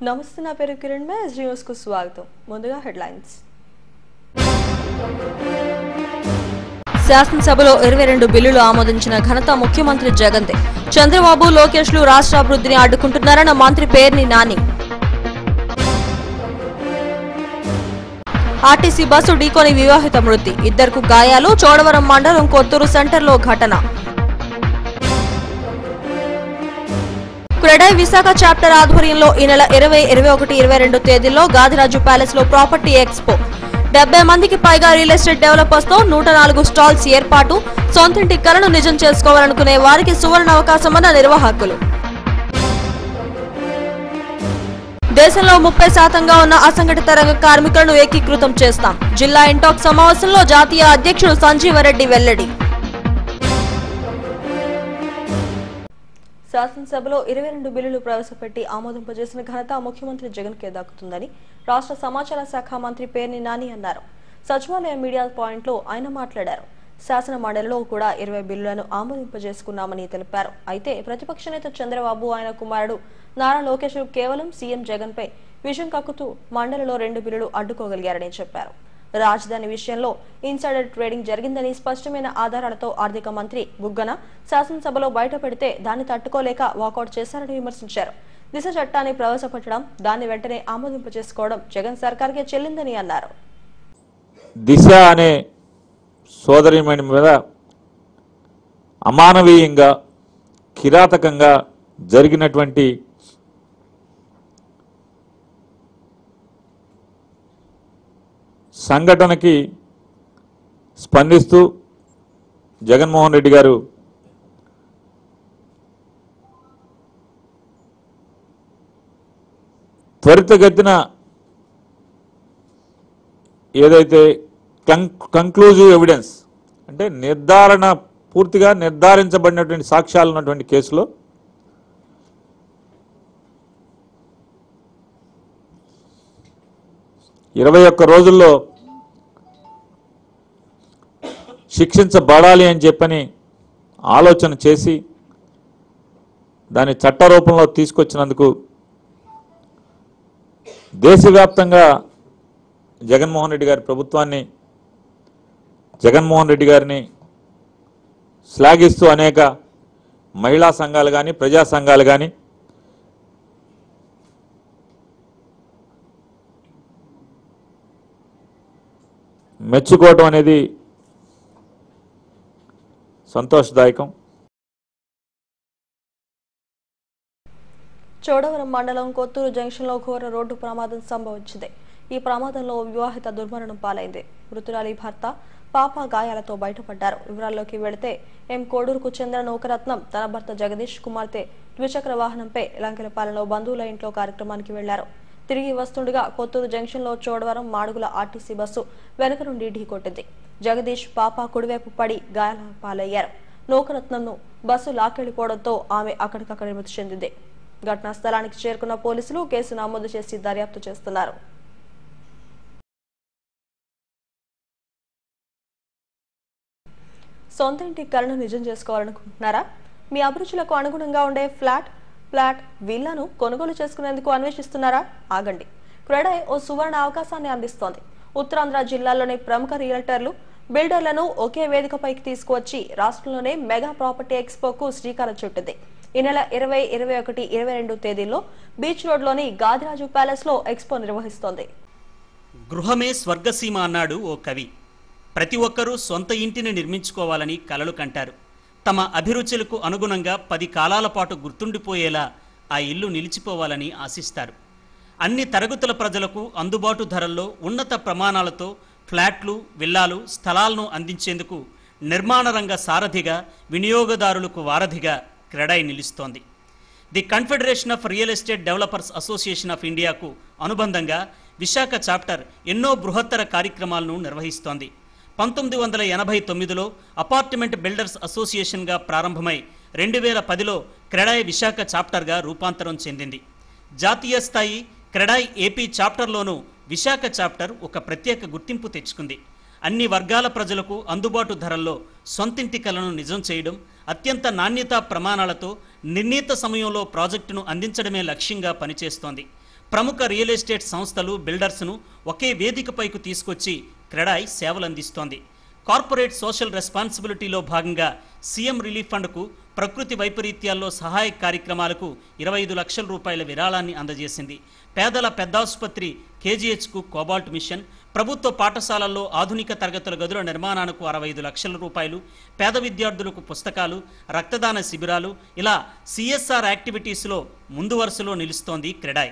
నమస్తే నా పేరు కిరణ్ మే ఎస్ న్యూస్ కు స్వాగతం ముందుగా హెడ్లైన్స్ శాసనసభలో ఇరవై రెండు బిల్లులు ఆమోదించిన ఘనత ముఖ్యమంత్రి జగన్దే చంద్రబాబు లోకేష్లు రాష్ట్ర అభివృద్ధిని అడ్డుకుంటున్నారన్న మంత్రి పేర్ని నాని ఆర్టీసీ బస్సు ఢీకొని వివాహిత మృతి ఇద్దరుకు గాయాలు చోడవరం మండలం కొత్తూరు సెంటర్లో ఘటన క్రెడై విశాఖ చాప్టర్ ఆధ్వర్యంలో ఈ నెల ఇరవై ఇరవై ఒకటి ఇరవై రెండు తేదీల్లో గాదిరాజు ప్యాలెస్ లో ప్రాపర్టీ ఎక్స్పో డెబ్బై మందికి పైగా రియల్ ఎస్టేట్ డెవలపర్స్ తో నూట నాలుగు స్టాల్స్ ఏర్పాటు సొంతింటి కలను నిజం చేసుకోవాలనుకునే వారికి సువర్ణ అవకాశమన్న నిర్వాహకులు దేశంలో ముప్పై శాతంగా ఉన్న అసంఘటిత రంగ కార్మికులను ఏకీకృతం చేస్తాం జిల్లా ఇంటాక్ సమావేశంలో జాతీయ అధ్యక్షుడు సంజీవరెడ్డి వెల్లడి శాసనసభలో ఇరవై రెండు బిల్లులు ప్రవేశపెట్టి ఆమోదింపజేసిన ఘనత ముఖ్యమంత్రి జగన్ కే దక్కుతుందని రాష్ట్ర సమాచార శాఖ మంత్రి పేర్ని నాని అన్నారు సచివాలయ మీడియా పాయింట్లో ఆయన మాట్లాడారు శాసన మండలిలో కూడా ఇరవై బిల్లులను ఆమోదింపజేసుకున్నామని తెలిపారు అయితే ప్రతిపక్ష నేత చంద్రబాబు ఆయన కుమారుడు నారా లోకేష్ కేవలం సీఎం జగన్ పై విషం కక్కుతూ మండలిలో రెండు బిల్లులు అడ్డుకోగలిగారని చెప్పారు రాజధాని విషయంలో ఇన్సైడర్ ట్రేడింగ్ జరిగిందని స్పష్టమైన ఆధారాలతో ఆర్థిక మంత్రి బుగ్గన శాసనసభలో బయటపెడితే దాన్ని తట్టుకోలేక వాకౌట్ చేశారని విమర్శించారు దిశ చట్టాన్ని ప్రవేశపెట్టడం దాన్ని వెంటనే ఆమోదింపజేసుకోవడం జగన్ సర్కార్కే చెల్లిందని అన్నారు దిశ అనే సోదరిమణి మీద అమానవీయంగా కిరాతకంగా జరిగినటువంటి సంఘటనకి స్పందిస్తూ జగన్మోహన్ రెడ్డి గారు త్వరితగతిన ఏదైతే కంక్లూజివ్ ఎవిడెన్స్ అంటే నిర్ధారణ పూర్తిగా నిర్ధారించబడినటువంటి సాక్ష్యాలు ఉన్నటువంటి కేసులో ఇరవై ఒక్క రోజుల్లో శిక్షించబడాలి అని చెప్పని ఆలోచన చేసి దాన్ని చట్ట రూపంలో తీసుకొచ్చినందుకు దేశవ్యాప్తంగా జగన్మోహన్ రెడ్డి గారి ప్రభుత్వాన్ని జగన్మోహన్ రెడ్డి గారిని శ్లాఘిస్తూ అనేక మహిళా సంఘాలు కానీ ప్రజా సంఘాలు కానీ మెచ్చుకోవటం అనేది సంతోషదాయకం చోడవరం మండలం కొత్తూరు జంక్షన్ లో ఘోర రోడ్డు ప్రమాదం సంభవించింది ఈ ప్రమాదంలో ఓ వివాహిత దుర్మరణం పాలైంది మృతురాలి భర్త పాప గాయాలతో బయటపడ్డారు వివరాల్లోకి వెళితే ఎం కోడూరుకు చెందిన నౌకరత్నం తన భర్త జగదీష్ కుమార్తె ద్విచక్ర వాహనంపై లంకెలపాలెంలో బంధువుల ఇంట్లో కార్యక్రమానికి వెళ్లారు తిరిగి వస్తుండగా కొత్తూరు జంక్షన్ లో చోడవరం మాడుగుల ఆర్టీసీ బస్సు వెనుక నుండి ఢీకొట్టింది జగదీష్ పాప కుడివైపు పడి గాయాల పాలయ్యారు నౌకరత్నంను బస్సు లాక్కెళ్లిపోవడంతో ఆమె అక్కడికక్కడే మృతి చెందింది ఘటనా స్థలానికి చేరుకున్న పోలీసులు కేసు నమోదు చేసి దర్యాప్తు చేస్తున్నారు సొంత ఇంటి కలను నిజం చేసుకోవాలనుకుంటున్నారా మీ అభిరుచులకు అనుగుణంగా ఉండే ఫ్లాట్ ఫ్లాట్ విల్లాను కొనుగోలు చేసుకునేందుకు అన్వేషిస్తున్నారా ఆగండి క్రెడై ఓ సువర్ణ అవకాశాన్ని అందిస్తోంది ఉత్తరాంధ్ర జిల్లాలోని ప్రముఖ రియల్టర్లు బిల్డర్లను ఒకే వేదికపైకి తీసుకువచ్చి రాష్ట్రంలోనే మెగా ప్రాపర్టీ ఎక్స్పోకు శ్రీకారం చుట్టింది ఈ నెల ఇరవై ఇరవై ఒకటి ఇరవై రెండు తేదీల్లో బీచ్ రోడ్లోని గాదిరాజు ప్యాలెస్ లో ఎక్స్పో నిర్వహిస్తోంది గృహమే స్వర్గసీమ అన్నాడు ఓ కవి ప్రతి ఒక్కరూ సొంత ఇంటిని నిర్మించుకోవాలని కలలు కంటారు తమ అభిరుచులకు అనుగుణంగా పది కాలాల పాటు గుర్తుండిపోయేలా ఆ ఇల్లు నిలిచిపోవాలని ఆశిస్తారు అన్ని తరగతుల ప్రజలకు అందుబాటు ధరల్లో ఉన్నత ప్రమాణాలతో ఫ్లాట్లు విల్లాలు స్థలాలను అందించేందుకు నిర్మాణ రంగ సారథిగా వినియోగదారులకు వారధిగా క్రెడై నిలుస్తోంది the confederation of real estate developers association of ఇండియాకు అనుబంధంగా విశాఖ చాప్టర్ ఎన్నో బృహత్తర కార్యక్రమాలను నిర్వహిస్తోంది పంతొమ్మిది వందల ఎనభై తొమ్మిదిలో అపార్ట్మెంట్ బిల్డర్స్ అసోసియేషన్గా ప్రారంభమై రెండు వేల పదిలో క్రెడాయ్ విశాఖ చాప్టర్గా రూపాంతరం చెందింది జాతీయ స్థాయి క్రెడాయ్ ఏపీ చాప్టర్లోనూ విశాఖ చాప్టర్ ఒక ప్రత్యేక గుర్తింపు తెచ్చుకుంది అన్ని వర్గాల ప్రజలకు అందుబాటు ధరల్లో సొంతింటి కలను నిజం చేయడం అత్యంత నాణ్యతా ప్రమాణాలతో నిర్ణీత సమయంలో ప్రాజెక్టును అందించడమే లక్ష్యంగా పనిచేస్తోంది ప్రముఖ రియల్ ఎస్టేట్ సంస్థలు బిల్డర్స్ను ఒకే వేదికపైకి తీసుకొచ్చి క్రెడాయ్ సేవలందిస్తోంది కార్పొరేట్ సోషల్ రెస్పాన్సిబిలిటీలో భాగంగా సీఎం రిలీఫ్ ఫండ్కు ప్రకృతి వైపరీత్యాల్లో సహాయ కార్యక్రమాలకు ఇరవై ఐదు లక్షల రూపాయల విరాళాన్ని అందజేసింది పేదల పెద్దాసుపత్రి కేజీహెచ్కు కోబాల్ట్ మిషన్ ప్రభుత్వ పాఠశాలల్లో ఆధునిక తరగతుల గదుల నిర్మాణానికి అరవై ఐదు లక్షల రూపాయలు పేద విద్యార్థులకు పుస్తకాలు రక్తదాన శిబిరాలు ఇలా సిఎస్ఆర్ యాక్టివిటీస్లో ముందు వరుసలో నిలుస్తోంది క్రెడాయ్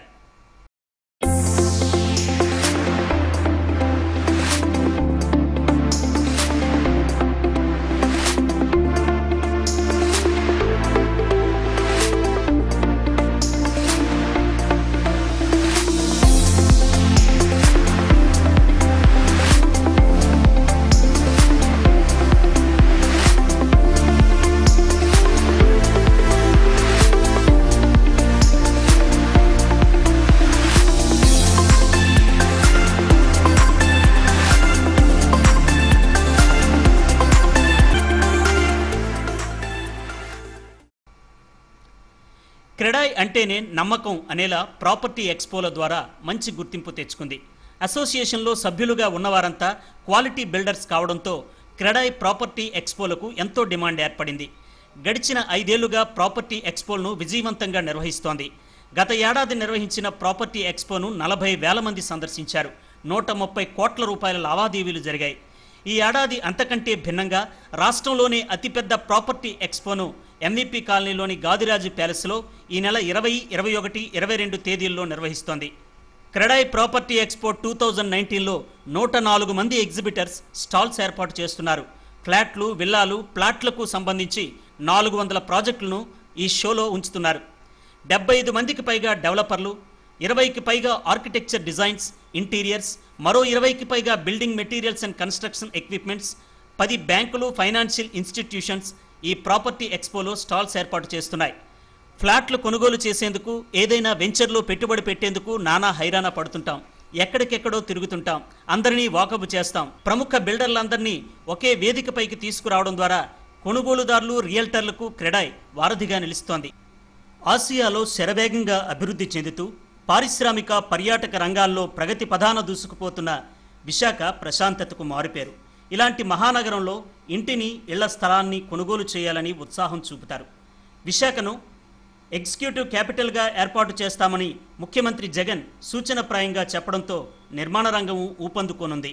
క్రెడాయ్ అంటేనే నమ్మకం అనేలా ప్రాపర్టీ ఎక్స్పోల ద్వారా మంచి గుర్తింపు తెచ్చుకుంది అసోసియేషన్లో సభ్యులుగా ఉన్నవారంతా క్వాలిటీ బిల్డర్స్ కావడంతో క్రెడాయ్ ప్రాపర్టీ ఎక్స్పోలకు ఎంతో డిమాండ్ ఏర్పడింది గడిచిన ఐదేళ్లుగా ప్రాపర్టీ ఎక్స్పోలను విజయవంతంగా నిర్వహిస్తోంది గత ఏడాది నిర్వహించిన ప్రాపర్టీ ఎక్స్పోను నలభై వేల మంది సందర్శించారు నూట ముప్పై కోట్ల రూపాయల లావాదేవీలు జరిగాయి ఈ ఏడాది అంతకంటే భిన్నంగా రాష్ట్రంలోనే అతిపెద్ద ప్రాపర్టీ ఎక్స్పోను ఎంవీపీ కాలనీలోని గాదిరాజు ప్యాలెస్లో ఈ నెల ఇరవై ఇరవై ఒకటి ఇరవై రెండు తేదీల్లో నిర్వహిస్తోంది CREDAI property expo two thousand నైన్టీన్లో నూట నాలుగు మంది ఎగ్జిబిటర్స్ స్టాల్స్ ఏర్పాటు చేస్తున్నారు ఫ్లాట్లు విల్లాలు ప్లాట్లకు సంబంధించి నాలుగు వందల ప్రాజెక్టులను ఈ షోలో ఉంచుతున్నారు డెబ్బై ఐదు మందికి పైగా డెవలపర్లు ఇరవైకి పైగా ఆర్కిటెక్చర్ డిజైన్స్ ఇంటీరియర్స్ మరో ఇరవైకి పైగా building materials and construction equipments పది బ్యాంకులు ఫైనాన్షియల్ ఇన్స్టిట్యూషన్స్ ఈ ప్రాపర్టీ ఎక్స్పోలో స్టాల్స్ ఏర్పాటు చేస్తున్నాయి ఫ్లాట్లు కొనుగోలు చేసేందుకు ఏదైనా వెంచర్లో పెట్టుబడి పెట్టేందుకు నానా హైరాణ పడుతుంటాం ఎక్కడికెక్కడో తిరుగుతుంటాం అందరినీ వాకబు చేస్తాం ప్రముఖ బిల్డర్లందరినీ ఒకే వేదికపైకి తీసుకురావడం ద్వారా కొనుగోలుదారులు రియల్టర్లకు క్రెడాయ్ వారధిగా నిలుస్తోంది ఆసియాలో శరవేగంగా అభివృద్ధి చెందుతూ పారిశ్రామిక పర్యాటక రంగాల్లో ప్రగతి పదాన దూసుకుపోతున్న విశాఖ ప్రశాంతతకు మారుపేరు ఇలాంటి మహానగరంలో ఇంటిని ఇళ్ల స్థలాన్ని కొనుగోలు చేయాలని ఉత్సాహం చూపుతారు విశాఖను ఎగ్జిక్యూటివ్ క్యాపిటల్గా ఏర్పాటు చేస్తామని ముఖ్యమంత్రి జగన్ సూచనప్రాయంగా చెప్పడంతో నిర్మాణ రంగం ఊపందుకోనుంది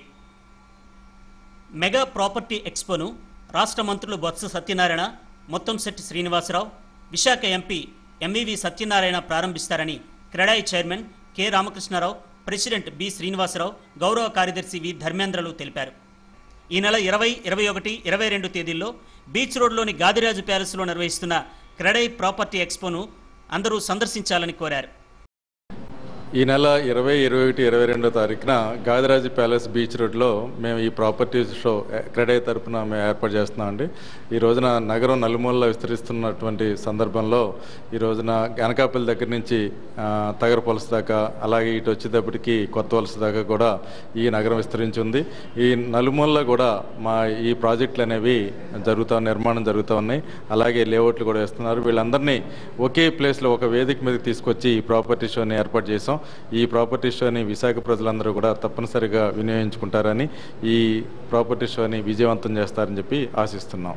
మెగా ప్రాపర్టీ ఎక్స్పోను రాష్ట్ర మంత్రులు బొత్స సత్యనారాయణ మొత్తంశెట్టి శ్రీనివాసరావు విశాఖ ఎంపీ ఎంవివి సత్యనారాయణ ప్రారంభిస్తారని CREDAI chairman K Ramakrishna Rao president B Srinivasa Rao గౌరవ కార్యదర్శి వి ధర్మేంద్రలు తెలిపారు ఈ నెల ఇరవై ఇరవై ఒకటి ఇరవై రెండు తేదీల్లో బీచ్ రోడ్లోని గాదిరాజు ప్యాలెస్లో నిర్వహిస్తున్న క్రెడై ప్రాపర్టీ ఎక్స్పోను అందరూ సందర్శించాలని కోరారు ఈ నెల ఇరవై ఇరవై ఒకటి ఇరవై రెండో తారీఖున గాదిరాజు ప్యాలెస్ బీచ్ రోడ్లో మేము ఈ ప్రాపర్టీస్ షో క్రెడై తరపున మేము ఏర్పాటు చేస్తున్నామండి ఈ రోజున నగరం నలుమూలలో విస్తరిస్తున్నటువంటి సందర్భంలో ఈ రోజున గనకాపల్లి దగ్గర నుంచి ఆ, తగర వలస దాకా అలాగే ఇటు వచ్చేటప్పటికి కొత్త వలస దాకా కూడా ఈ నగరం విస్తరించి ఉంది ఈ నలుమూలలో కూడా మా ఈ ప్రాజెక్టులు అనేవి జరుగుతా నిర్మాణం జరుగుతూ ఉన్నాయి అలాగే లేఅవుట్లు కూడా వేస్తున్నారు వీళ్ళందరినీ ఒకే ప్లేస్లో ఒక వేదిక మీదకి తీసుకొచ్చి ఈ ప్రాపర్టీ షోని ఏర్పాటు చేసాం ఈ ప్రాపర్టీ షోని విశాఖ ప్రజలందరూ కూడా తప్పనిసరిగా వినియోగించుకుంటారని ఈ ప్రాపర్టీ షోని విజయవంతం చేస్తారని చెప్పి ఆశిస్తున్నాం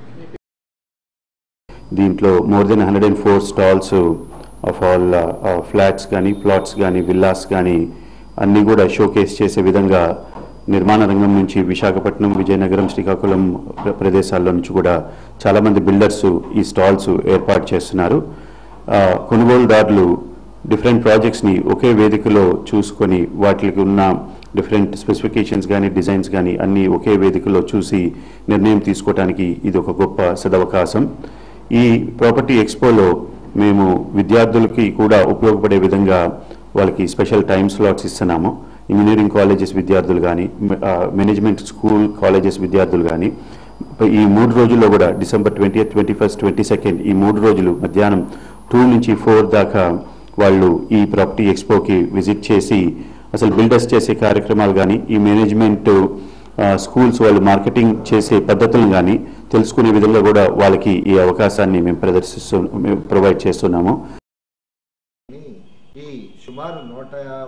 దీంట్లో more than hundred and four stalls of all flats కానీ ప్లాట్స్ కానీ విల్లాస్ కానీ అన్నీ కూడా షోకేస్ చేసే విధంగా నిర్మాణ రంగం నుంచి విశాఖపట్నం విజయనగరం శ్రీకాకుళం ప్ర- ప్రదేశాల్లో నుంచి కూడా చాలామంది బిల్డర్స్ ఈ స్టాల్స్ ఏర్పాటు చేస్తున్నారు ఆ, కొనుగోలుదారులు డిఫరెంట్ ప్రాజెక్ట్స్ని ఒకే వేదికలో చూసుకొని వాటికి ఉన్న డిఫరెంట్ స్పెసిఫికేషన్స్ కానీ డిజైన్స్ కానీ అన్నీ ఒకే వేదికలో చూసి నిర్ణయం తీసుకోవడానికి ఇది ఒక గొప్ప సదవకాశం ఈ ప్రాపర్టీ ఎక్స్పోలో మేము విద్యార్థులకి కూడా ఉపయోగపడే విధంగా వాళ్ళకి స్పెషల్ టైమ్ స్లాట్స్ ఇస్తున్నాము ఇంజనీరింగ్ కాలేజెస్ విద్యార్థులు కానీ మేనేజ్మెంట్ స్కూల్ కాలేజెస్ విద్యార్థులు కానీ ఈ మూడు రోజుల్లో కూడా December twenty twenty first twenty second ఈ మూడు రోజులు మధ్యాహ్నం టూ నుంచి ఫోర్ దాకా వాళ్ళు ఈ ప్రాపర్టీ ఎక్స్పోకి విజిట్ చేసి అసలు బిల్డర్స్ చేసే కార్యక్రమాలు కానీ ఈ మేనేజ్మెంట్ ఆ, స్కూల్స్ వాళ్ళు మార్కెటింగ్ చేసే పద్ధతులను కానీ తెలుసుకునే విధంగా కూడా వాళ్ళకి ఈ అవకాశాన్ని మేము ప్రదర్శిస్తూ మేము ప్రొవైడ్ చేస్తున్నాము ఈ సుమారు నూట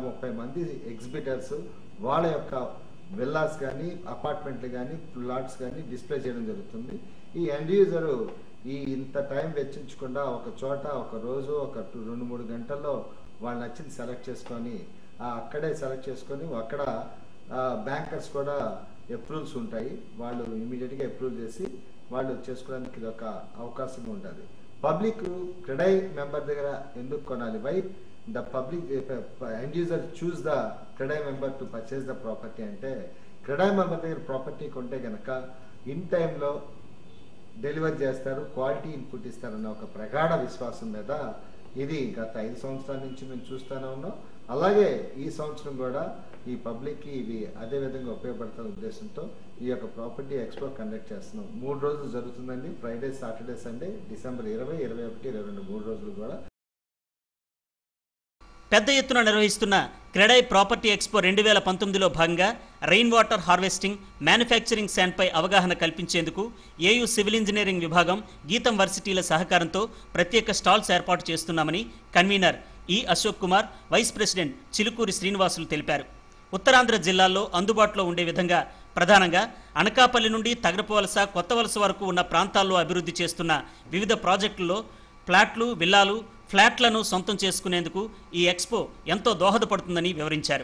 ఎగ్జిబిటర్స్ వాళ్ళ యొక్క విల్లాస్ కానీ అపార్ట్మెంట్లు కానీ ప్లాట్స్ కానీ డిస్ప్లే చేయడం జరుగుతుంది ఈ ఎండ్ యూజర్ ఈ ఇంత టైం వెచ్చించకుండా ఒక చోట ఒక రోజు ఒక టు- రెండు మూడు గంటల్లో వాళ్ళు నచ్చింది సెలెక్ట్ చేసుకొని ఆ అక్కడే సెలెక్ట్ చేసుకొని అక్కడ బ్యాంకర్స్ కూడా అప్రూవల్స్ ఉంటాయి వాళ్ళు ఇమీడియట్గా అప్రూవ్ చేసి వాళ్ళు చేసుకోవడానికి ఇది ఒక అవకాశంగా ఉంటుంది పబ్లిక్ క్రెడై మెంబర్ దగ్గర ఎందుకు కొనాలి why the public end user choose the CREDAI member to purchase the property అంటే క్రెడై మెంబర్ దగ్గర ప్రాపర్టీ కొంటే కనుక ఇన్ టైంలో డెలివరీ చేస్తారు క్వాలిటీ ఇన్పుట్ ఇస్తారన్న ఒక ప్రగాఢ విశ్వాసం మీద ఇది గత ఐదు సంవత్సరాల నుంచి మేము చూస్తూనే ఉన్నాం అలాగే ఈ సంవత్సరం కూడా ఈ పబ్లిక్కి ఇవి అదే విధంగా ఉపయోగపడుతున్న ఉద్దేశంతో ఈ యొక్క ప్రాపర్టీ ఎక్స్పో కండక్ట్ చేస్తున్నాం మూడు రోజులు జరుగుతుందండి ఫ్రైడే సాటర్డే సండే డిసెంబర్ ఇరవై ఇరవై ఒకటి ఇరవై రెండు మూడు రోజులు కూడా పెద్ద ఎత్తున నిర్వహిస్తున్న క్రెడై ప్రాపర్టీ ఎక్స్పో రెండు వేల పంతొమ్మిదిలో భాగంగా రెయిన్ వాటర్ హార్వెస్టింగ్ మ్యానుఫ్యాక్చరింగ్ శాండ్పై అవగాహన కల్పించేందుకు ఏయూ సివిల్ ఇంజనీరింగ్ విభాగం గీతం వర్సిటీల సహకారంతో ప్రత్యేక స్టాల్స్ ఏర్పాటు చేస్తున్నామని కన్వీనర్ ఈ అశోక్ కుమార్ వైస్ ప్రెసిడెంట్ చిలుకూరి శ్రీనివాసులు తెలిపారు ఉత్తరాంధ్ర జిల్లాల్లో అందుబాటులో ఉండే విధంగా ప్రధానంగా అనకాపల్లి నుండి తగరపవలస కొత్త వలస వరకు ఉన్న ప్రాంతాల్లో అభివృద్ధి చేస్తున్న వివిధ ప్రాజెక్టుల్లో ఫ్లాట్లు విల్లాలు ఫ్లాట్లను సొంతం చేసుకునేందుకు ఈ ఎక్స్పో ఎంతో దోహదపడుతుందని వివరించారు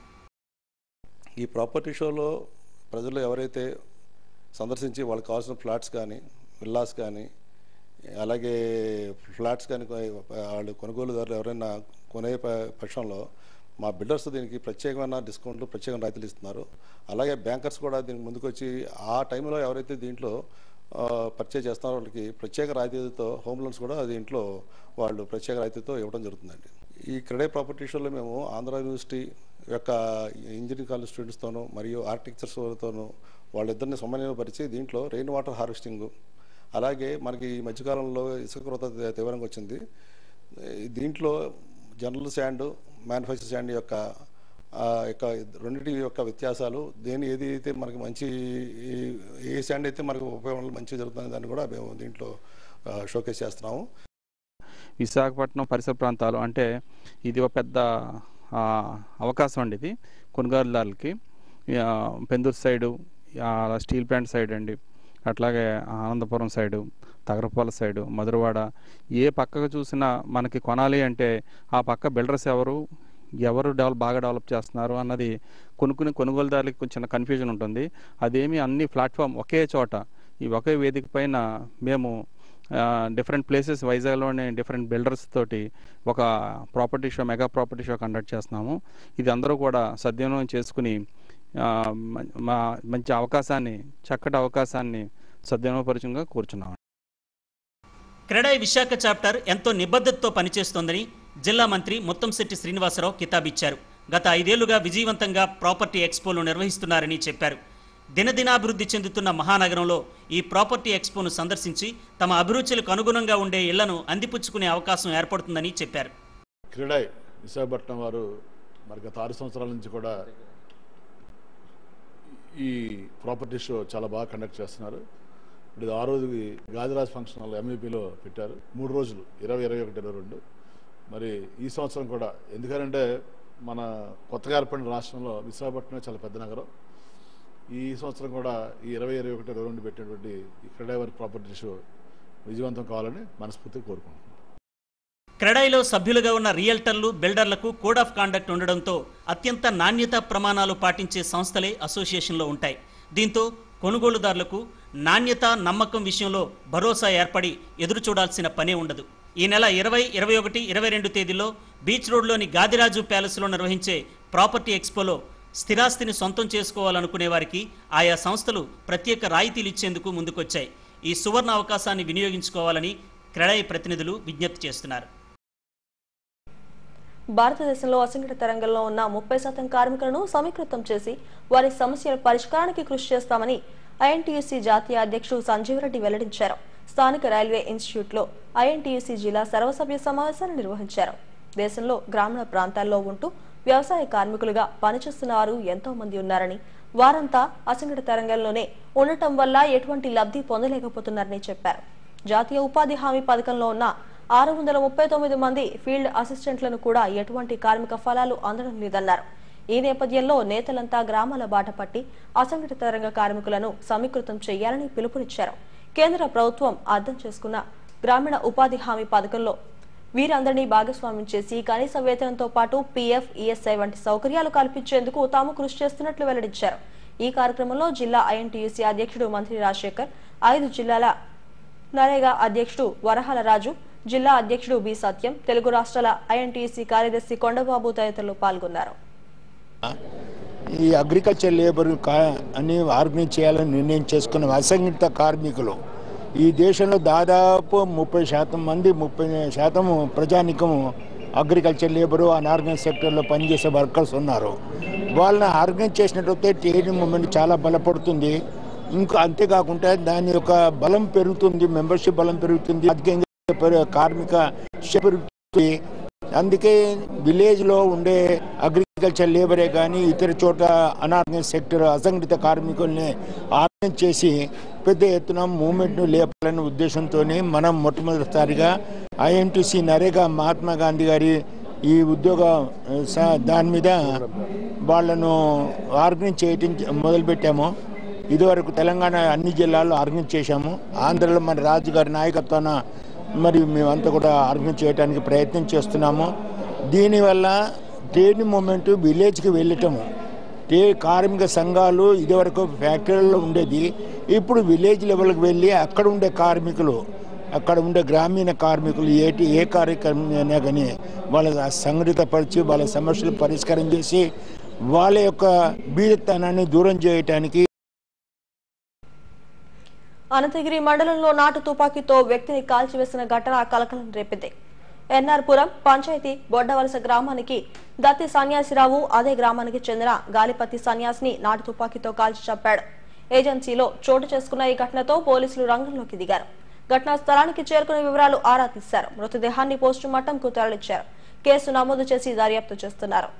ఈ ప్రాపర్టీ షోలో ప్రజలు ఎవరైతే సందర్శించి వాళ్ళకి కావాల్సిన ఫ్లాట్స్ కానీ విల్లాస్ కానీ అలాగే ఫ్లాట్స్ కానీ కొ- వాళ్ళు కొనుగోలుదారులు ఎవరైనా కొనే ప- పక్షంలో మా బిల్డర్స్ దీనికి ప్రత్యేకమైన డిస్కౌంట్లు ప్రత్యేకమైన రాయితీలు ఇస్తున్నారు అలాగే బ్యాంకర్స్ కూడా దీనికి ముందుకొచ్చి ఆ టైంలో ఎవరైతే దీంట్లో పర్చేజ్ చేస్తున్నారో వాళ్ళకి ప్రత్యేక రాయితీతో హోమ్ లోన్స్ కూడా దీంట్లో వాళ్ళు ప్రత్యేక రాయితీతో ఇవ్వడం జరుగుతుందండి ఈ క్రెడై ప్రాపర్టీ షోలో మేము ఆంధ్ర యూనివర్సిటీ యొక్క ఇంజనీరింగ్ కాలేజ్ స్టూడెంట్స్తోనూ మరియు ఆర్కిటెక్చర్స్ వాళ్ళతోనూ వాళ్ళిద్దరిని సమన్వయపరిచి దీంట్లో రెయిన్ వాటర్ హార్వెస్టింగ్ అలాగే మనకి ఈ మధ్యకాలంలో ఇసుక కొరత తీ- తీవ్రంగా వచ్చింది ఈ దీంట్లో జనరల్ శాండ్ మ్యానుఫ్యాక్చర్ శాండ్ యొక్క ఆ యొక్క రెండింటి యొక్క వ్యత్యాసాలు దేని ఏది అయితే మనకి మంచి ఈ- ఏ శాండ్ అయితే మనకు ఉపయోగం మంచిగా జరుగుతుంది దాన్ని కూడా మేము దీంట్లో షోకేస్ చేస్తున్నాము విశాఖపట్నం పరిసర ప్రాంతాలు అంటే ఇది ఒక పెద్ద ఆ, అవకాశం అండి ఇది కొనుగోలుదారులకి ఆ, పెందూరు సైడు ఆ, స్టీల్ ప్లాంట్ సైడ్ అండి అట్లాగే ఆనందపురం సైడు తగరపాల సైడు మధురవాడ ఏ పక్కకు చూసినా మనకి కొనాలి అంటే ఆ పక్క బిల్డర్స్ ఎవరు ఎవరు డెవలప్ బాగా డెవలప్ చేస్తున్నారు అన్నది కొనుక్కునే కొనుగోలుదారులకి కొంచెం కన్ఫ్యూజన్ ఉంటుంది అదేమి అన్ని ప్లాట్ఫామ్ ఒకే చోట ఈ ఒకే వేదిక పైన మేము డిఫరెంట్ ప్లేసెస్ వైజాగ్లోని డిఫరెంట్ బిల్డర్స్ తోటి ఒక property show mega property show conduct చేస్తున్నాము ఇది అందరూ కూడా సద్వినియోగం చేసుకుని ఆ, మ- మా మంచి అవకాశాన్ని చక్కటి అవకాశాన్ని సద్వినియోగపరచంగా కూర్చున్నాము క్రెడై విశాఖ చాప్టర్ ఎంతో నిబద్ధతతో పనిచేస్తోందని జిల్లా మంత్రి ముత్తంశెట్టి శ్రీనివాసరావు కితాబిచ్చారు గత ఐదేళ్లుగా విజయవంతంగా ప్రాపర్టీ ఎక్స్పోలు నిర్వహిస్తున్నారని చెప్పారు దినదినాభివృద్ధి చెందుతున్న మహానగరంలో ఈ ప్రాపర్టీ ఎక్స్పోను సందర్శించి తమ అభిరుచులకు అనుగుణంగా ఉండే ఇళ్లను అందిపుచ్చుకునే అవకాశం ఏర్పడుతుందని చెప్పారు క్రీడాయ్ విశాఖపట్నం వారు మరి గత ఆరు సంవత్సరాల నుంచి కూడా ఈ ప్రాపర్టీ షో చాలా బాగా కండక్ట్ చేస్తున్నారు ఇప్పుడు ఇది ఆ రోజు గాదిరాజ్ ఫంక్షన్ హాల్ ఎంఈపీలో పెట్టారు మూడు రోజులు ఇరవై ఇరవై ఒకటి ఇరవై రెండు మరి ఈ సంవత్సరం కూడా ఎందుకంటే మన కొత్తగా ఏర్పడిన రాష్ట్రంలో విశాఖపట్నం చాలా పెద్ద నగరం ఈ సంవత్సరం కూడా ఈ ఇరవై ఇరవై ఒకటి ఇరవై రెండు పెట్టినటువంటి ఈ క్రీడావర్ ప్రాపర్టీ షో విజయవంతం కావాలని మనస్ఫూర్తిగా కోరుకుంటున్నాను క్రెడైలో సభ్యులుగా ఉన్న రియల్టర్లు బిల్డర్లకు కోడ్ ఆఫ్ కాండక్ట్ ఉండడంతో అత్యంత నాణ్యత ప్రమాణాలు పాటించే సంస్థలే అసోసియేషన్లో ఉంటాయి దీంతో కొనుగోలుదారులకు నాణ్యత నమ్మకం విషయంలో భరోసా ఏర్పడి ఎదురు చూడాల్సిన పనే ఉండదు ఈ నెల ఇరవై ఇరవై ఒకటి ఇరవై రెండు తేదీలో బీచ్ రోడ్లోని గాదిరాజు ప్యాలెస్లో నిర్వహించే ప్రాపర్టీ ఎక్స్పోలో స్థిరాస్తిని సొంతం చేసుకోవాలనుకునే వారికి ఆయా సంస్థలు ప్రత్యేక రాయితీలు ఇచ్చేందుకు ముందుకొచ్చాయి ఈ సువర్ణ అవకాశాన్ని వినియోగించుకోవాలని క్రెడై ప్రతినిధులు విజ్ఞప్తి చేస్తున్నారు భారతదేశంలో అసంఘటిత రంగంలో ఉన్న ముప్పై శాతం కార్మికులను సమీకృతం చేసి వారి సమస్యల పరిష్కారానికి కృషి చేస్తామని ఐఎన్టీయూసీ జాతీయ అధ్యక్షుడు సంజీవ్ రెడ్డి వెల్లడించారు స్థానిక రైల్వే ఇన్స్టిట్యూట్లో ఐఎన్టీయూసీ జిల్లా సర్వసభ్య సమావేశాన్ని నిర్వహించారు దేశంలో గ్రామీణ ప్రాంతాల్లో ఉంటూ వ్యవసాయ కార్మికులుగా పనిచేస్తున్న వారు ఎంతో మంది ఉన్నారని వారంతా అసంఘటిత రంగంలోనే ఉండటం వల్ల ఎటువంటి లబ్ధి పొందలేకపోతున్నారని చెప్పారు జాతీయ ఉపాధి హామీ పథకంలో ఉన్న ఆరు వందల ముప్పై తొమ్మిది మంది ఫీల్డ్ అసిస్టెంట్లను కూడా ఎటువంటి కార్మిక ఫలాలు అందడం లేదన్నారు ఈ నేపథ్యంలో నేతలంతా గ్రామాల బాట పట్టి అసంఘటిత రంగ కార్మికులను సమీకృతం చేయాలని పిలుపునిచ్చారు కేంద్ర ప్రభుత్వం అర్థం చేసుకున్న గ్రామీణ ఉపాధి హామీ పథకంలో వీరందరినీ భాగస్వామ్యం చేసి కనీస వేతనంతో పాటు పీఎఫ్ ఈఎస్ఐ వంటి సౌకర్యాలు కల్పించేందుకు తాము కృషి చేస్తున్నట్లు వెల్లడించారు ఈ కార్యక్రమంలో జిల్లా ఐఎన్టీయూసీ అధ్యక్షుడు మంత్రి రాజశేఖర్ ఐదు జిల్లాల నరేగా అధ్యక్షుడు వరహాల రాజు జిల్లా అధ్యక్షుడు బి సత్యం తెలుగు రాష్ట్రాల ఐఎన్టీసీ కార్యదర్శి కొండబాబు తదితరులు పాల్గొన్నారు ఈ అగ్రికల్చర్ లేబర్ కా అని ఆర్గనైజ్ చేయాలని నిర్ణయం చేసుకున్న అసంఘటిత కార్మికులు ఈ దేశంలో దాదాపు ముప్పై శాతం మంది ముప్పై శాతం ప్రజానికం అగ్రికల్చర్ లేబరు అన్ఆర్గనైజ్ సెక్టర్లో పనిచేసే వర్కర్స్ ఉన్నారు వాళ్ళని ఆర్గనైజ్ చేసినట్లయితే ట్రేడ్ మూమెంట్ చాలా బలపడుతుంది ఇంకా అంతేకాకుండా దాని యొక్క బలం పెరుగుతుంది మెంబర్షిప్ బలం పెరుగుతుంది అధికంగా పెరు- కార్మిక శక్తి పెరుగుతుంది అందుకే విలేజ్లో ఉండే అగ్రికల్చర్ లేబరే కానీ ఇతర చోట అనార్గనైజ్ సెక్టర్ అసంఘటిత కార్మికుల్ని ఆర్గనైజ్ చేసి పెద్ద ఎత్తున మూమెంట్ను లేపాలనే ఉద్దేశంతో మనం మొట్టమొదటిసారిగా ఐఎన్టీసీ నరేగా మహాత్మా గాంధీ గారి ఈ ఉద్యోగ ఆ, స- దాని మీద వాళ్ళను ఆర్గనైజ్ చేయటం మొదలుపెట్టాము ఇదివరకు తెలంగాణ అన్ని జిల్లాల్లో ఆర్గనైజ్ చేశాము ఆంధ్రలో మన రాజు గారి నాయకత్వాన మరి మేమంతా కూడా ఆర్గనైజ్ చేయడానికి ప్రయత్నం చేస్తున్నాము దీనివల్ల ట్రేడ్ మూమెంట్ విలేజ్కి వెళ్ళటము ట్రే కార్మిక సంఘాలు ఇదివరకు ఫ్యాక్టరీల్లో ఉండేది ఇప్పుడు విలేజ్ లెవెల్కి వెళ్ళి అక్కడ ఉండే కార్మికులు అక్కడ ఉండే గ్రామీణ కార్మికులు ఏటి ఏ కార్యక్రమం అయినా కానీ వాళ్ళ సంఘటితపరిచి వాళ్ళ సమస్యలు పరిష్కారం చేసి వాళ్ళ యొక్క బీదతనాన్ని దూరం చేయటానికి అనంతగిరి మండలంలో నాటు తుపాకీతో వ్యక్తిని కాల్చివేసిన ఘటన కలకలం రేపింది ఎన్ఆర్పురం పంచాయతీ బొడ్డవలస గ్రామానికి దత్తి సన్యాసిరావు అదే గ్రామానికి చెందిన గాలిపతి సన్యాసిని నాటు తుపాకీతో కాల్చి చంపాడు ఏజెన్సీలో చోటు చేసుకున్న ఈ ఘటనతో పోలీసులు రంగంలోకి దిగారు ఘటనా స్థలానికి చేరుకునే వివరాలు ఆరా తీశారు మృతదేహాన్ని పోస్టుమార్టంకు తరలించారు కేసు నమోదు చేసి దర్యాప్తు చేస్తున్నారు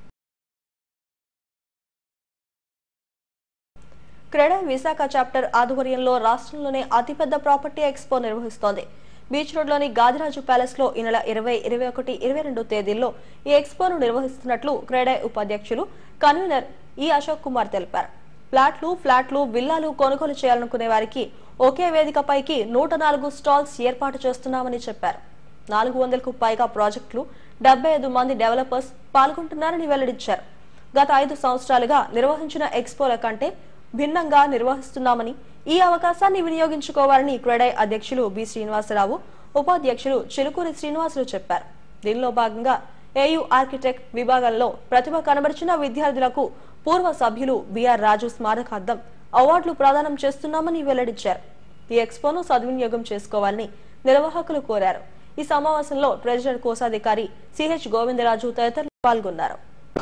క్రెడా విశాఖ చాప్టర్ ఆధ్వర్యంలో రాష్ట్రంలోనే అతిపెద్ద ప్రాపర్టీ ఎక్స్పో నిర్వహిస్తోంది బీచ్ రోడ్లోని గాదిరాజు ప్యాలెస్ లో ఈ నెల ఇరవై ఇరవై ఒకటి ఇరవై రెండు తేదీల్లో ఈ ఎక్స్పోను నిర్వహిస్తున్నట్లు క్రెడా ఉపాధ్యక్షులు కన్వీనర్ ఈ అశోక్ కుమార్ తెలిపారు ఫ్లాట్లు ఫ్లాట్లు విల్లాలు కొనుగోలు చేయాలనుకునే వారికి ఒకే వేదికపైకి నూట నాలుగు స్టాల్స్ ఏర్పాటు చేస్తున్నామని చెప్పారు నాలుగు వందలకు పైగా ప్రాజెక్టులు డెబ్బై ఐదు మంది డెవలపర్స్ పాల్గొంటున్నారని వెల్లడించారు గత ఐదు సంవత్సరాలుగా నిర్వహించిన ఎక్స్పోల కంటే భిన్నంగా నిర్వహిస్తున్నామని ఈ అవకాశాన్ని వినియోగించుకోవాలని క్రెడై అధ్యక్షులు బి శ్రీనివాసరావు ఉపాధ్యక్షులు చిలుకూరి శ్రీనివాసులు చెప్పారు దీనిలో భాగంగా ఏయు ఆర్కిటెక్ట్ విభాగంలో ప్రతిభ కనబరిచిన విద్యార్థులకు పూర్వ సభ్యులు బిఆర్ రాజు స్మారకార్థం అవార్డులు ప్రదానం చేస్తున్నామని వెల్లడించారు ఈ ఎక్స్పోను సద్వినియోగం చేసుకోవాలని నిర్వాహకులు కోరారు ఈ సమావేశంలో ట్రెజరర్ కోశాధికారి సిహెచ్ గోవిందరాజు తదితరులు పాల్గొన్నారు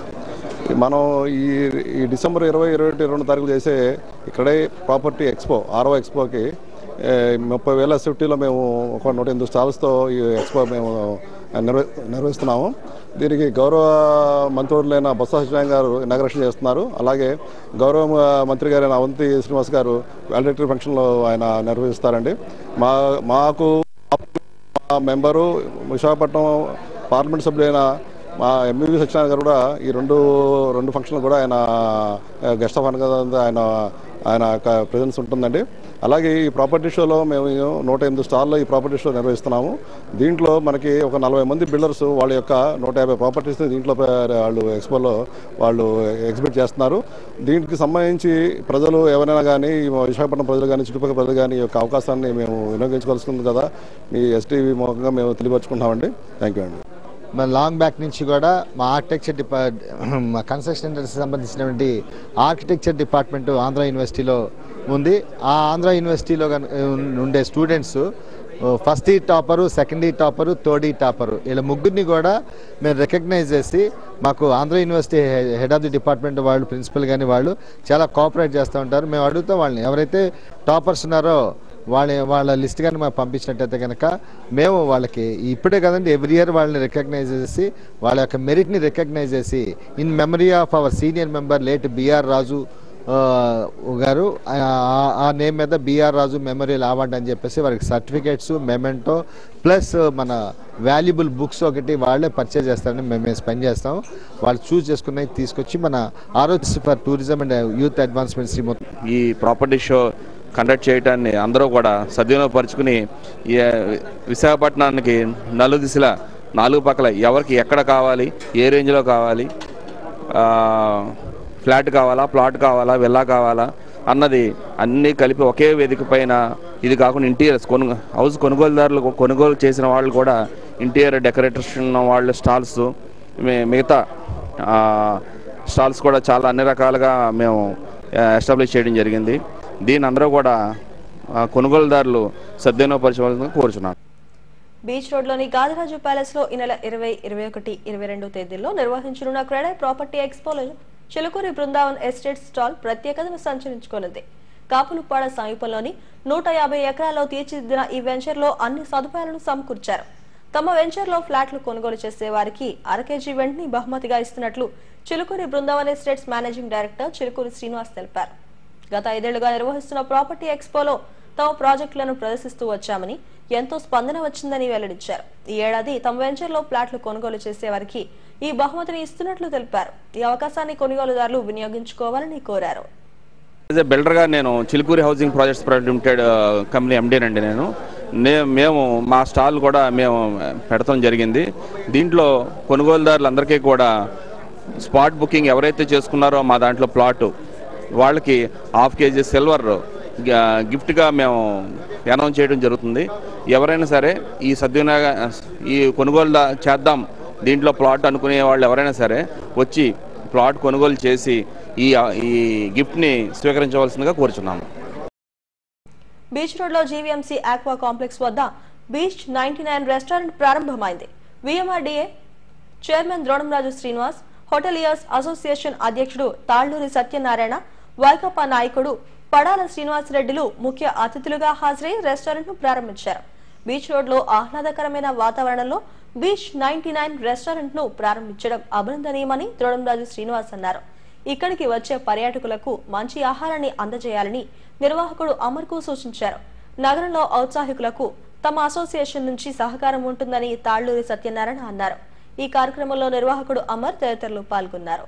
మనం ఈ ఈ డిసెంబర్ ఇరవై ఇరవై ఒకటి రెండు తారీఖు చేసే ఇక్కడే ప్రాపర్టీ ఎక్స్పో ఆరో ఎక్స్పోకి ఏ, ముప్పై వేల సేఫ్టీలో మేము ఒక నూట ఎనిమిది స్టాల్స్తో ఈ ఎక్స్పో మేము నిర్వ నిర్వహిస్తున్నాము దీనికి గౌరవ మంత్రులైన బొత్స సత్యనారాయణ గారు ఇనాగ్రేషన్ చేస్తున్నారు అలాగే గౌరవ మంత్రి గారైన అవంతి శ్రీనివాస్ గారు వాలిడేటరీ ఫంక్షన్లో ఆయన నిర్వహిస్తారండి మా మాకు మా మెంబరు విశాఖపట్నం పార్లమెంట్ సభ్యులైన మా ఎంఈవి సత్యనారాయణ గారు కూడా ఈ రెండు రెండు ఫంక్షన్లు కూడా ఆయన గెస్ట్ ఆఫ్ ఆనర్ ఆయన ఆయన ప్రజెన్స్ ఉంటుందండి అలాగే ఈ ప్రాపర్టీ షోలో మేము నూట ఎనిమిది స్టాల్లో ఈ ప్రాపర్టీ షో నిర్వహిస్తున్నాము దీంట్లో మనకి ఒక నలభై మంది బిల్డర్స్ వాళ్ళ యొక్క నూట యాభై ప్రాపర్టీస్ని దీంట్లో ప- వాళ్ళు ఎక్స్పోలో వాళ్ళు ఎగ్జిబిట్ చేస్తున్నారు దీనికి సంబంధించి ప్రజలు ఎవరైనా కానీ ఈ విశాఖపట్నం ప్రజలు కానీ చుట్టుపక్కల ప్రజలు కానీ ఈ యొక్క అవకాశాన్ని మేము వినియోగించుకోవాల్సింది కదా మీ ఎస్టీవీ మూలంగా మేము తెలియపరుచుకుంటున్నామండి థ్యాంక్ యూ అండి మన లాంగ్ బ్యాక్ నుంచి కూడా మా ఆర్కిటెక్చర్ డిపా మా కన్స్ట్రక్షన్ ఇండస్ట్రీ సంబంధించినటువంటి ఆర్కిటెక్చర్ డిపార్ట్మెంట్ ఆంధ్ర యూనివర్సిటీలో ఉంది ఆ ఆంధ్ర యూనివర్సిటీలో గన- ఉండే students first year topper second year topper third year topper ఇలా ముగ్గురిని కూడా మేము రికగ్నైజ్ చేసి మాకు ఆంధ్ర యూనివర్సిటీ హె- హెడ్ ఆఫ్ ది డిపార్ట్మెంట్ వాళ్ళు ప్రిన్సిపల్ కానీ వాళ్ళు చాలా కోఆపరేట్ చేస్తూ ఉంటారు మేము అడుగుతాం వాళ్ళని ఎవరైతే టాపర్స్ ఉన్నారో వాళ్ళ వాళ్ళ లిస్ట్ కానీ మాకు పంపించినట్టయితే కనుక మేము వాళ్ళకి ఇప్పుడే కదండి ఎవ్రీ ఇయర్ వాళ్ళని రికగ్నైజ్ చేసి వాళ్ళ యొక్క మెరిట్ని రికగ్నైజ్ చేసి in memory of our senior member late BR Raju ఆ, గారు ఆ- ఆ- ఆ నేమ్ మీద బీఆర్ రాజు మెమోరియల్ అవార్డు అని చెప్పేసి వారికి సర్టిఫికేట్స్ మెమెంటో ప్లస్ మన వాల్యుబుల్ బుక్స్ ఒకటి వాళ్ళే పర్చేజ్ చేస్తారని మేము మేము స్పెండ్ చేస్తాం వాళ్ళు చూస్ చేసుకున్నవి తీసుకొచ్చి మన ఆరోగ్య for tourism and youth advancement Shri మొత్తం ఈ ప్రాపర్టీ షో కండక్ట్ చేయడాన్ని అందరూ కూడా సద్వినియోగపరుచుకుని ఈ విశాఖపట్నానికి నలుదిశల నాలుగు పక్కల ఎవరికి ఎక్కడ కావాలి ఏ రేంజ్లో కావాలి ఆ, ఫ్లాట్ కావాలా ప్లాట్ కావాలా విల్లా కావాలా అన్నది అన్నీ కలిపి ఒకే వేదిక పైన ఇది కాకుండా ఇంటీరియర్స్ కొను హౌస్ కొనుగోలుదారులు కొనుగోలు చేసిన వాళ్ళు కూడా ఇంటీరియర్ డెకరేషన్ వాళ్ళ స్టాల్స్ మిగతా ఆ, స్టాల్స్ కూడా చాలా అన్ని రకాలుగా మేము ఎస్టాబ్లిష్ చేయడం జరిగింది దీని అందరూ కూడా ఆ, కొనుగోలుదారులు సద్వినియోగపరచవలసిందిగా కోరుచున్నాను బీచ్ రోడ్లోని గాదిరాజు ప్యాలెస్ లో ఈ నెల ఇరవై ఇరవై ఒకటి ఇరవై రెండు తేదీల్లో నిర్వహించనున్న క్రెడై ప్రాపర్టీ ఎక్స్పోలో చిలుకూరి బృందావన్ ఎస్టేట్ స్టాల్ ప్రత్యేకతను సంచరించుకోనుంది కాపులుపాడ సమీపంలోని నూట యాభై ఎకరాల్లో తీర్చిదిద్దిన ఈ వెంచర్లో అన్ని సదుపాయాలను సమకూర్చారు తమ వెంచర్లో ఫ్లాట్లు కొనుగోలు చేసే వారికి అర కేజీ వెంటని బహుమతిగా ఇస్తున్నట్లు Chilukuri Brindavan estates managing director Chilukuri Srinivas తెలిపారు గత ఐదేళ్లుగా నిర్వహిస్తున్న ప్రాపర్టీ ఎక్స్పోలో తమ ప్రాజెక్టులను ప్రదర్శిస్తూ వచ్చామని ఎంతో స్పందన వచ్చిందని వెల్లడించారు ఈ ఏడాది తమ వెంచర్లో ఫ్లాట్లు కొనుగోలు చేసేవారికి ఈ బహుమతిని ఇస్తున్నట్లు తెలిపారు ఈ అవకాశాన్ని కొనుగోలుదారులు వినియోగించుకోవాలని కోరారు యాజ్ ఏ బిల్డర్గా నేను Chilukuri housing projects private limited company ఎండీనండి నేను నే మేము మా స్టాల్ కూడా మేము పెడతాం జరిగింది దీంట్లో కొనుగోలుదారులందరికీ కూడా స్పాట్ బుకింగ్ ఎవరైతే చేసుకున్నారో మా దాంట్లో ప్లాటు వాళ్ళకి హాఫ్ కేజీ సిల్వర్ గిఫ్ట్గా మేము అనౌన్స్ చేయడం జరుగుతుంది ఎవరైనా సరే ఈ సద్వినియోగ ఈ కొనుగోలు దా- చేద్దాం దీంట్లో ప్లాట్ అనుకునే వాళ్ళు ఎవరైనా సరే వచ్చి ప్లాట్ కొనుగోలు చేసి ఈ ఈ గిఫ్ట్ని స్వీకరించవలసిందిగా కోరుచున్నాము బీచ్ రోడ్ లో జీవీఎంసీ ఆక్వా కాంప్లెక్స్ వద్ద బీచ్ నైన్టీ నైన్ రెస్టారెంట్ ప్రారంభమైంది VMRDA chairman Dronamraju Srinivas hoteliers association అధ్యక్షుడు తాళ్లూరి సత్యనారాయణ వైకాపా నాయకుడు పడాల శ్రీనివాస్ రెడ్డిలు ముఖ్య అతిథులుగా హాజరై రెస్టారెంట్ ను ప్రారంభించారు బీచ్ రోడ్ లో ఆహ్లాదకరమైన వాతావరణంలో బీచ్ నైన్టీ నైన్ రెస్టారెంట్ ను ప్రారంభించడం అభినందనీయమని ద్రోణంరాజు శ్రీనివాస్ అన్నారు ఇక్కడికి వచ్చే పర్యాటకులకు మంచి ఆహారాన్ని అందజేయాలని నిర్వాహకుడు అమర్కు సూచించారు నగరంలో ఔత్సాహికులకు తమ అసోసియేషన్ నుంచి సహకారం ఉంటుందని తాళ్లూరి సత్యనారాయణ అన్నారు ఈ కార్యక్రమంలో నిర్వాహకుడు అమర్ తదితరులు పాల్గొన్నారు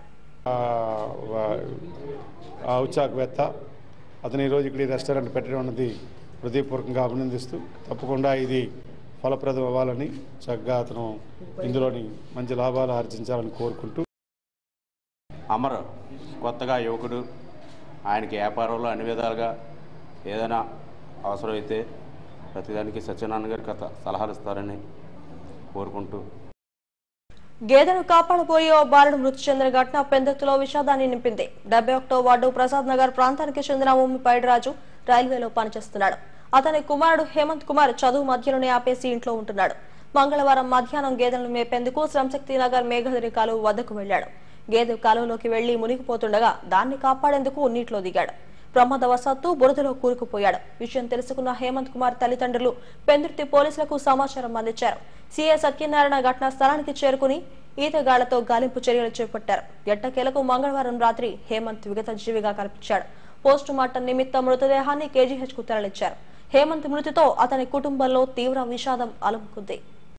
ఔత్సాహవేత్త అతను ఈరోజు ఇక్కడ ఈ రెస్టారెంట్ పెట్టడం అన్నది హృదయపూర్వకంగా అభినందిస్తూ తప్పకుండా ఇది ఫలప్రదం అవ్వాలని చక్కగా అతను ఇందులోని మంచి లాభాలు ఆర్జించాలని కోరుకుంటూ అమర్ కొత్తగా యువకుడు ఆయనకి వ్యాపారంలో అన్ని విధాలుగా ఏదైనా అవసరమైతే ప్రతిదానికి సత్యనారాయణ గారి కథ సలహాలు ఇస్తారని కోరుకుంటూ గేదెను కాపాడబోయే ఓ బాలుడు మృతి చెందిన ఘటన పెందెత్తులో విషాదాన్ని నింపింది డెబ్బై ఒకటో వార్డు ప్రసాద్ నగర్ ప్రాంతానికి చెందిన ఉమ్మి పైడిరాజు రైల్వేలో పనిచేస్తున్నాడు అతని కుమారుడు హేమంత్ కుమార్ చదువు మధ్యలోనే ఆపేసి ఇంట్లో ఉంటున్నాడు మంగళవారం మధ్యాహ్నం గేదెలను మేపేందుకు శ్రమశక్తి నగర్ మేఘధరి కాలువ వద్దకు వెళ్లాడు గేదె కాలువలోకి వెళ్లి మునిగిపోతుండగా దాన్ని కాపాడేందుకు నీటిలో దిగాడు ప్రమాదవశాత్తు బురదలో కూరుకుపోయాడు విషయం తెలుసుకున్న హేమంత్ కుమార్ తల్లిదండ్రులు పెందుర్తి పోలీసులకు సమాచారం అందించారు సీఏ సత్యనారాయణ ఘటనా స్థలానికి చేరుకుని ఈతగాళ్లతో గాలింపు చర్యలు చేపట్టారు ఎట్టకేలకు మంగళవారం రాత్రి హేమంత్ విగత జీవిగా కల్పించాడు పోస్టు మార్టం నిమిత్తం మృతదేహాన్ని కేజీహెచ్ కు తరలించారు హేమంత్ మృతితో అతని కుటుంబంలో తీవ్ర విషాదం అలుముకుంది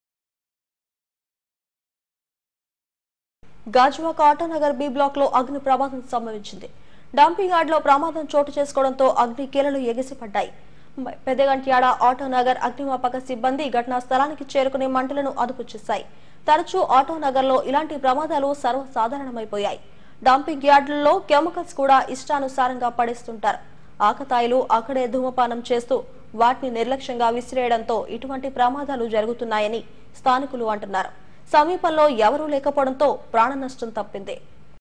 గాజువాక ఆటోనగర్ బి బ్లాక్ లో అగ్ని ప్రమాదం సంభవించింది డంపింగ్ యార్డ్ లో ప్రమాదం చోటు చేసుకోవడంతో అగ్ని కీలలు ఎగిసిపడ్డాయి పెద్దగంట్యాడ ఆటోనగర్ అగ్నిమాపక సిబ్బంది ఘటనా స్థలానికి చేరుకుని మంటలను అదుపు చేశాయి తరచూ ఆటోనగర్ లో ఇలాంటి ప్రమాదాలు సర్వసాధారణమైపోయాయి డంపింగ్ యార్డులలో కెమికల్స్ కూడా ఇష్టానుసారంగా పడేస్తుంటారు ఆకతాయిలు అక్కడే ధూమపానం చేస్తూ వాటిని నిర్లక్ష్యంగా విసిరేయడంతో ఇటువంటి ప్రమాదాలు జరుగుతున్నాయని స్థానికులు అంటున్నారు సమీపంలో ఎవరూ లేకపోవడంతో ప్రాణ నష్టం తప్పింది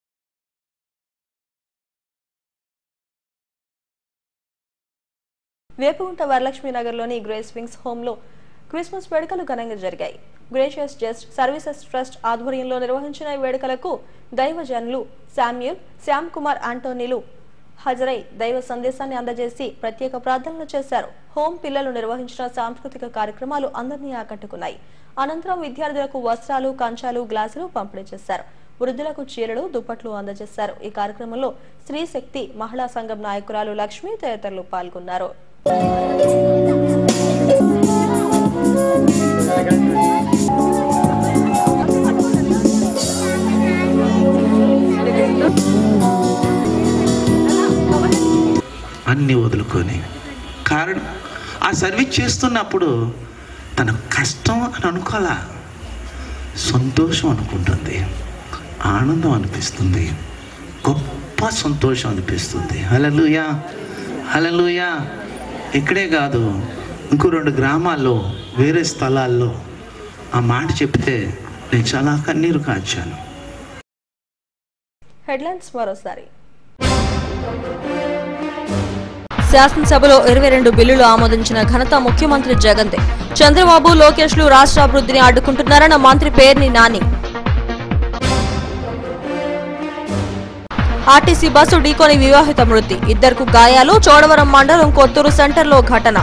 వేపగుంట వరలక్ష్మి నగర్లోని గ్రేస్ వింగ్స్ హోంలో క్రిస్మస్ వేడుకలు ఘనంగా జరిగాయి గ్రేషియస్ జస్ట్ సర్వీసెస్ ట్రస్ట్ ఆధ్వర్యంలో నిర్వహించిన ఈ వేడుకలకు దైవజనులు శామ్యూల్ శ్యామ్ కుమార్ ఆంటోనీలు హాజరై దైవ సందేశాన్ని అందజేసి ప్రత్యేక ప్రార్థనలు చేశారు హోం పిల్లలు నిర్వహించిన సాంస్కృతిక కార్యక్రమాలు అందరినీ ఆకట్టుకున్నాయి అనంతరం విద్యార్థులకు వస్త్రాలు కంచాలు గ్లాసులు పంపిణీ చేశారు వృద్ధులకు చీరలు దుప్పట్లు అందజేశారు ఈ కార్యక్రమంలో స్త్రీ శక్తి మహిళా సంఘం నాయకురాలు లక్ష్మి తదితరులు పాల్గొన్నారు అన్నీ వదులుకొని కారణం ఆ సర్వీస్ చేస్తున్నప్పుడు తన కష్టం అని అనుకోవాలా సంతోషం అనుకుంటుంది ఆనందం అనిపిస్తుంది గొప్ప సంతోషం అనిపిస్తుంది హలలుయా హలలుయా ఇక్కడే కాదు ఇంకో రెండు గ్రామాల్లో వేరే స్థలాల్లో ఆ మాట చెప్తే నేను చాలా కన్నీరు కాచాను హెడ్లైన్స్ మరోసారి శాసనసభలో ఇరవై రెండు బిల్లులు ఆమోదించిన ఘనత ముఖ్యమంత్రి జగన్దే చంద్రబాబు లోకేష్లు రాష్ట్ర అభివృద్ధిని అడ్డుకుంటున్నారన్న మంత్రి పేర్ని నాని ఆర్టీసీ బస్సు ఢీకొని వివాహిత మృతి ఇద్దరికి గాయాలు చోడవరం మండలం కొత్తూరు సెంటర్లో ఘటన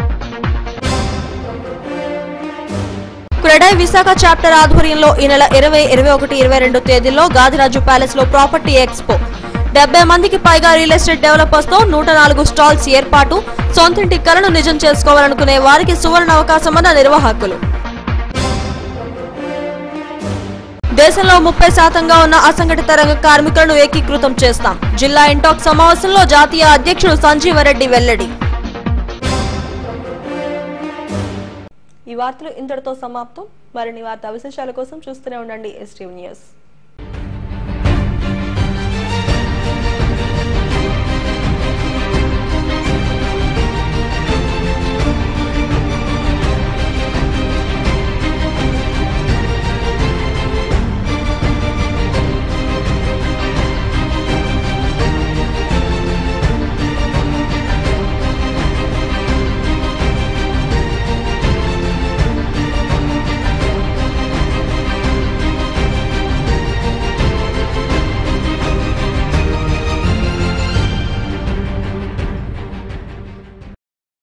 క్రెడై విశాఖ చాప్టర్ ఆధ్వర్యంలో ఈ నెల ఇరవై ఇరవై ఒకటి ఇరవై రెండు తేదీల్లో గాదిరాజు ప్యాలెస్ లో ప్రాపర్టీ ఎక్స్పో డెబ్బై మందికి పైగా రియల్ ఎస్టేట్ డెవలపర్స్ తో నూట నాలుగు స్టాల్స్ ఏర్పాటు సొంతింటి కలను నిజం చేసుకోవాలనుకునే వారికి సువర్ణ అవకాశమన్న నిర్వాహకులు దేశంలో ముప్పై శాతంగా ఉన్న అసంఘటిత రంగ కార్మికులను ఏకీకృతం చేస్తాం జిల్లా ఇంటాక్ సమావేశంలో జాతీయ అధ్యక్షుడు సంజీవరెడ్డి వెల్లడి ఈ వార్తలు ఇంతటితో సమాప్తం మరిన్ని వార్తా విశేషాల కోసం చూస్తూనే ఉండండి ఎస్టీవ్ న్యూస్